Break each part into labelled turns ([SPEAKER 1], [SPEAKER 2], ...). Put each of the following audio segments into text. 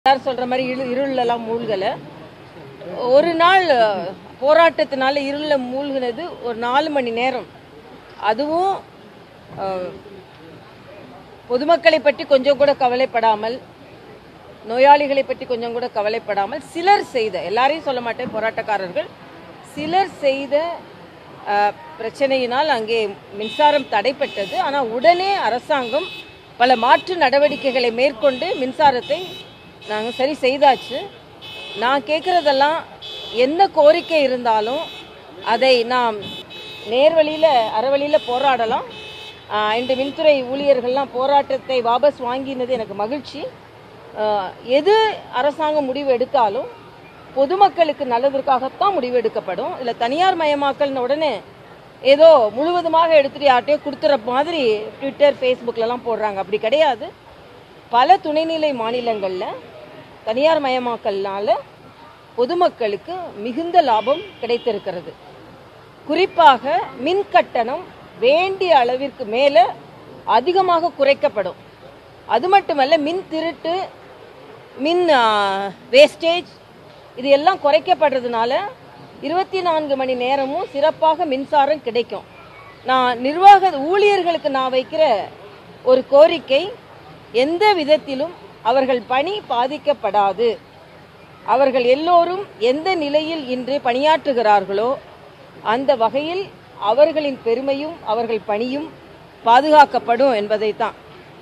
[SPEAKER 1] எல்லாரும் சொல்ற மாதிரி இரு இருளெல்லாம் மூழ்கல ஒரு நாள் போராட்டத்தினால இருள மூழ்கினது ஒரு நாலு மணி நேரம் அதுவும் அஹ், பொதுமக்களை பற்றி கொஞ்சம் கூட கவலைப்படாமல் நோயாளிகளை பற்றி கொஞ்சம் கூட கவலைப்படாமல் சிலர் செய்த எல்லாரையும் சொல்ல மாட்டேன் போராட்டக்காரர்கள் சிலர் செய்த அஹ், பிரச்சனையினால் அங்கே மின்சாரம் தடைப்பட்டது ஆனால் உடனே அரசாங்கம் பல மாற்று நடவடிக்கைகளை மேற்கொண்டு மின்சாரத்தை நாங்கள் சரி செய்தாச்சு நான் கேட்குறதெல்லாம் என்ன கோரிக்கை இருந்தாலும் அதை நாம் நேர்வழியில் அறவழியில் போராடலாம் ஆஹ் இன்று மின்துறை ஊழியர்கள்லாம் போராட்டத்தை வாபஸ் வாங்கினது எனக்கு மகிழ்ச்சி ஆஹ் எது அரசாங்கம் முடிவு எடுத்தாலும் பொதுமக்களுக்கு நல்லதற்காகத்தான் முடிவு எடுக்கப்படும் இல்லை தனியார் மயமாக்கல்னு உடனே ஏதோ முழுவதுமாக எடுத்துட்டு யார்ட்டையோ கொடுத்துற மாதிரி ட்விட்டர் ஃபேஸ்புக்லலாம் போடுறாங்க அப்படி கிடையாது பல துணைநிலை மாநிலங்களில் தனியார் மயமாக்கல்னால பொதுமக்களுக்கு மிகுந்த லாபம் கிடைத்திருக்கிறது குறிப்பாக மின் கட்டணம் வேண்டிய அளவிற்கு மேலே அதிகமாக குறைக்கப்படும் அது மட்டுமல்ல மின் திருட்டு மின் வேஸ்டேஜ் இது எல்லாம் குறைக்கப்படுறதுனால இருபத்தி நான்கு மணி நேரமும் சிறப்பாக மின்சாரம் கிடைக்கும் நான் நிர்வாக ஊழியர்களுக்கு நான் வைக்கிற ஒரு கோரிக்கை எந்த விதத்திலும் அவர்கள் பணி பாதிக்கப்படாது அவர்கள் எல்லோரும் எந்த நிலையில் இன்று பணியாற்றுகிறார்களோ அந்த வகையில் அவர்களின் பெருமையும் அவர்கள் பணியும் பாதுகாக்கப்படும் என்பதைத்தான்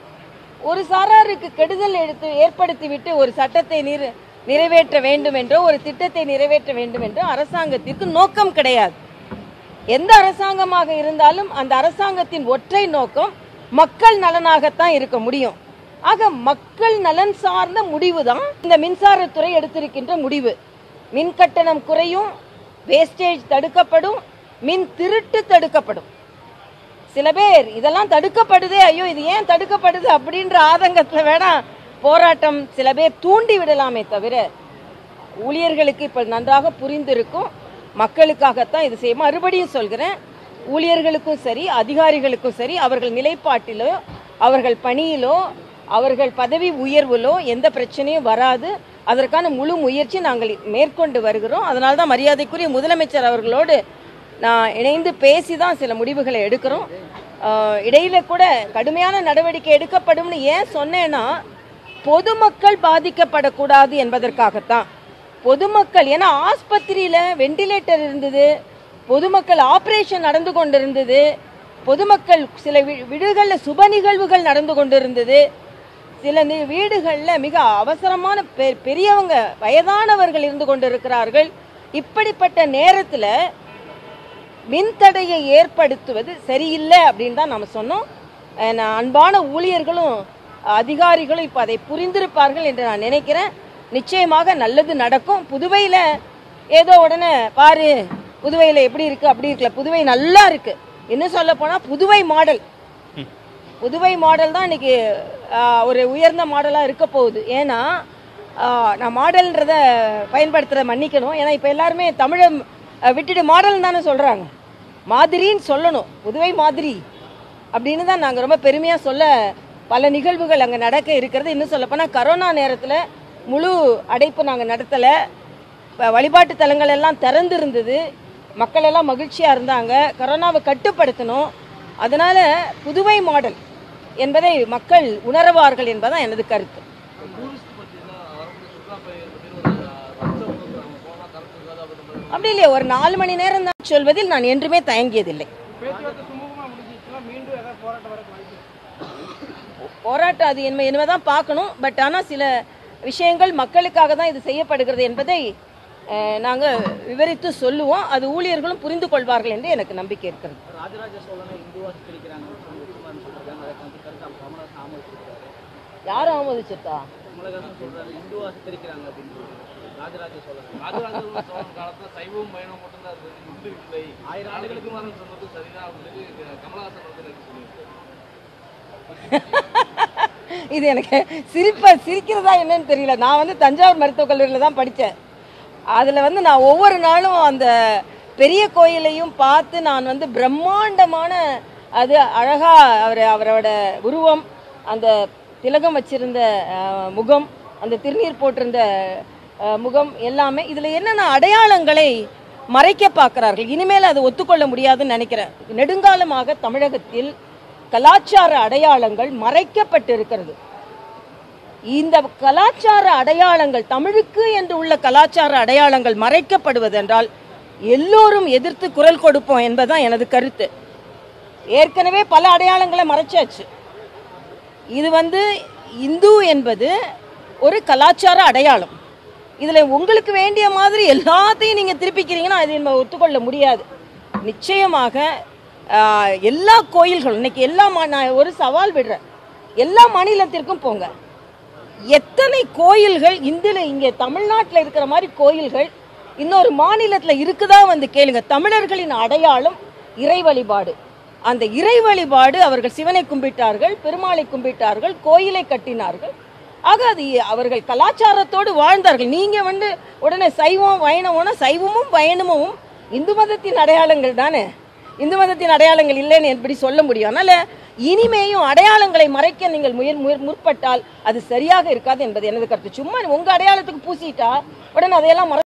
[SPEAKER 1] ஒரு சாராருக்கு கெடுதல் எடுத்து ஏற்படுத்திவிட்டு ஒரு சட்டத்தை நிற நிறைவேற்ற வேண்டும் என்றோ ஒரு திட்டத்தை நிறைவேற்ற வேண்டும் என்றோ அரசாங்கத்திற்கு நோக்கம் கிடையாது எந்த அரசாங்கமாக இருந்தாலும் அந்த அரசாங்கத்தின் ஒற்றை நோக்கம் மக்கள் நலனாகத்தான் இருக்க முடியும் ஆக மக்கள் நலன் சார்ந்த முடிவு தான் இந்த மின்சாரத்துறை எடுத்திருக்கின்ற முடிவு மின் கட்டணம் குறையும் வேஸ்டேஜ் தடுக்கப்படும் மின் திருட்டு தடுக்கப்படும் சில பேர் இதெல்லாம் தடுக்கப்படுதே ஐயோ இது ஏன் தடுக்கப்படுது அப்படின்ற ஆதங்கத்துல வேணா போராட்டம் சில பேர் தூண்டி விடலாமே தவிர ஊழியர்களுக்கு இப்ப நன்றாக புரிந்திருக்கும் மக்களுக்காகத்தான் இது செய்யும் மறுபடியும் சொல்கிறேன் ஊழியர்களுக்கும் சரி அதிகாரிகளுக்கும் சரி அவர்கள் நிலைப்பாட்டிலோ அவர்கள் பணியிலோ அவர்கள் பதவி உயர்விலோ எந்த பிரச்சனையும் வராது அதற்கான முழு முயற்சி நாங்கள் மேற்கொண்டு வருகிறோம் அதனால தான் மரியாதைக்குரிய முதலமைச்சர் அவர்களோடு நான் இணைந்து பேசி தான் சில முடிவுகளை எடுக்கிறோம் ஆஹ் இடையில கூட கடுமையான நடவடிக்கை எடுக்கப்படும்னு ஏன் சொன்னேன்னா பொதுமக்கள் பாதிக்கப்படக்கூடாது என்பதற்காகத்தான் பொதுமக்கள் ஏன்னா ஆஸ்பத்திரியில வெண்டிலேட்டர் இருந்தது பொதுமக்கள் ஆபரேஷன் நடந்து கொண்டிருந்தது பொதுமக்கள் சில வீ- வீடுகள்ல சுப நிகழ்வுகள் நடந்து கொண்டிருந்தது சில நி- வீடுகள்ல மிக அவசரமான பெ- பெரியவங்க வயதானவர்கள் இருந்து கொண்டிருக்கிறார்கள் இப்படிப்பட்ட நேரத்துல மின்தடையை ஏற்படுத்துவது சரியில்லை அப்படின்னு தான் நம்ம சொன்னோம் அஹ் நான் அன்பான ஊழியர்களும் அதிகாரிகளும் இப்போ அதை புரிந்திருப்பார்கள் என்று நான் நினைக்கிறேன் நிச்சயமாக நல்லது நடக்கும் புதுவையில் ஏதோ உடனே பாரு புதுவையில் எப்படி இருக்கு அப்படி இருக்குல்ல புதுவை நல்லா இருக்கு இன்னும் சொல்ல போனால் புதுவை மாடல் புதுவை மாடல் தான் இன்னைக்கு ஆஹ், ஒரு உயர்ந்த மாடலாக இருக்க போகுது ஏன்னா ஆஹ், நான் மாடல்ன்றத பயன்படுத்துகிற மன்னிக்கணும் ஏன்னா இப்போ எல்லாருமே தமிழை ஆஹ், விட்டுட்டு மாடல் தானே சொல்கிறாங்க மாதிரின்னு சொல்லணும் புதுவை மாதிரி அப்படின்னு தான் நாங்கள் ரொம்ப பெருமையாக சொல்ல பல நிகழ்வுகள் அங்கே நடக்க இருக்கிறது இன்னும் சொல்லப்போனால் கரோனா நேரத்தில் முழு அடைப்பு நாங்கள் நடத்தலை இப்ப வழிபாட்டு தலங்கள் எல்லாம் திறந்து இருந்தது மக்கள் எல்லாம் மகிழ்ச்சியாக இருந்தாங்க கரோனாவை கட்டுப்படுத்தணும் அதனால புதுவை மாடல் என்பதை மக்கள் உணர்வார்கள் என்பதுதான் எனது கருத்து அப்படி இல்லையா ஒரு நாலு மணி நேரம் தான் சொல்வதில் நான் என்றுமே தயங்கியதில்லை போராட்டம் அது என்ன என்னதான் பார்க்கணும் பட் ஆனால் சில விஷயங்கள் மக்களுக்காக தான் இது செய்யப்படுகிறது என்பதை அஹ், நாங்க விவரித்து சொல்லுவோம் அது ஊழியர்களும் புரிந்து கொள்வார்கள் என்று எனக்கு நம்பிக்கை இருக்கிறது
[SPEAKER 2] ராஜராஜ சோழனை இந்துவா சித்தரிக்கிறாங்கன்னு சொல்லி வெற்றிமாறன் சொல்லிருக்காங்க அதை வந்து கருத்து கமலஹாசன் ஆமோதிச்சிருக்காரு
[SPEAKER 1] யாரும் ஆமோதிச்சிருக்கா
[SPEAKER 2] கமலஹாசன் சொல்றாரு இந்துவா சித்தரிக்கிறாங்க அப்படின்னு சொல்லி ராஜராஜ சோழன் ராஜராஜ சோழன் காலத்துல சைவம் பயணம் மட்டும்தான் இருந்தது இந்து இல்லை ஆயிரம் ஆண்டுகளுக்கு மேலே சொன்னது சரிதான் அப்படின்னு கமலஹாசன் வந்து எனக்கு சொல்லியிருக்காரு
[SPEAKER 1] இது எனக்கு சிரிப்பா சிரிக்கிறதா என்னன்னு தெரியல நான் வந்து தஞ்சாவூர் மருத்துவக் கல்லூரியில் தான் படித்தேன் அதில் வந்து நான் ஒவ்வொரு நாளும் அந்த பெரிய கோயிலையும் பார்த்து நான் வந்து பிரம்மாண்டமான அது அழகா அவர் அவரோட உருவம் அந்த திலகம் வச்சிருந்த அஹ், முகம் அந்த திருநீர் போட்டிருந்த அஹ், முகம் எல்லாமே இதில் என்னென்ன அடையாளங்களை மறைக்க பார்க்கிறார்கள் இனிமேல் அதை ஒத்துக்கொள்ள முடியாதுன்னு நினைக்கிறேன் நெடுங்காலமாக தமிழகத்தில் கலாச்சார அடையாளங்கள் மறைக்கப்பட்டு இருக்கிறது இந்த கலாச்சார அடையாளங்கள் தமிழுக்கு என்று உள்ள கலாச்சார அடையாளங்கள் மறைக்கப்படுவதென்றால் எல்லோரும் எதிர்த்து குரல் கொடுப்போம் என்பதுதான் எனது கருத்து ஏற்கனவே பல அடையாளங்களை மறைச்சாச்சு இது வந்து இந்து என்பது ஒரு கலாச்சார அடையாளம் இதில் உங்களுக்கு வேண்டிய மாதிரி எல்லாத்தையும் நீங்கள் திருப்பிக்கிறீங்கன்னா அதை நம்ம ஒத்துக்கொள்ள முடியாது நிச்சயமாக ஆஹ், எல்லா கோயில்களும் இன்னைக்கு எல்லா மா நான் ஒரு சவால் விடுறேன் எல்லா மாநிலத்திற்கும் போங்க எத்தனை கோயில்கள் இந்தில இங்கே தமிழ்நாட்டில் இருக்கிற மாதிரி கோயில்கள் இன்னொரு மாநிலத்தில் இருக்குதா வந்து கேளுங்க தமிழர்களின் அடையாளம் இறை வழிபாடு அந்த இறை வழிபாடு அவர்கள் சிவனை கும்பிட்டார்கள் பெருமாளை கும்பிட்டார்கள் கோயிலை கட்டினார்கள் ஆக அது அவர்கள் கலாச்சாரத்தோடு வாழ்ந்தார்கள் நீங்க வந்து உடனே சைவம் வைணவம்னா சைவமும் வைணவமும் இந்து மதத்தின் அடையாளங்கள் தானே இந்து மதத்தின் அடையாளங்கள் இல்லைன்னு எப்படி சொல்ல முடியும் அதனால இனிமேயும் அடையாளங்களை மறைக்க நீங்கள் முயற் முயற் முற்பட்டால் அது சரியாக இருக்காது என்பது எனது கருத்து சும்மா உங்க அடையாளத்துக்கு பூசிட்டா உடனே அதையெல்லாம் மறை